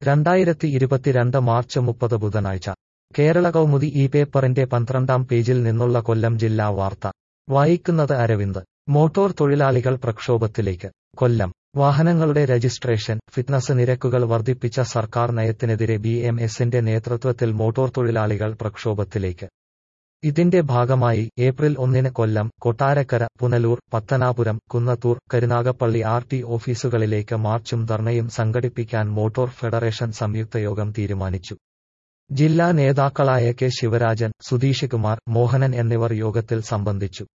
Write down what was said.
രണ്ടായിരത്തി ഇരുപത്തിരണ്ട് മാർച്ച് മുപ്പത് ബുധനാഴ്ച കേരള കൗമുദി ഈ പേപ്പറിന്റെ പന്ത്രണ്ടാം പേജിൽ നിന്നുള്ള കൊല്ലം ജില്ലാ വാർത്ത വായിക്കുന്നത് അരവിന്ദ് മോട്ടോർ തൊഴിലാളികൾ പ്രക്ഷോഭത്തിലേക്ക് കൊല്ലം വാഹനങ്ങളുടെ രജിസ്ട്രേഷൻ ഫിറ്റ്നസ് നിരക്കുകൾ വർദ്ധിപ്പിച്ച സർക്കാർ നയത്തിനെതിരെ ബി എം എസിന്റെ നേതൃത്വത്തിൽ മോട്ടോർ തൊഴിലാളികൾ പ്രക്ഷോഭത്തിലേക്ക് ഇതിന്റെ ഭാഗമായി ഏപ്രിൽ ഒന്നിന് കൊല്ലം കൊട്ടാരക്കര പുനലൂർ പത്തനാപുരം കുന്നത്തൂർ കരുനാഗപ്പള്ളി ആർ ടി ഓഫീസുകളിലേക്ക് മാർച്ചും ധർണയും സംഘടിപ്പിക്കാൻ മോട്ടോർ ഫെഡറേഷൻ സംയുക്ത യോഗം തീരുമാനിച്ചു ജില്ലാ നേതാക്കളായ കെ ശിവരാജൻ സുധീഷ് കുമാർ മോഹനൻ എന്നിവർ യോഗത്തിൽ സംബന്ധിച്ചു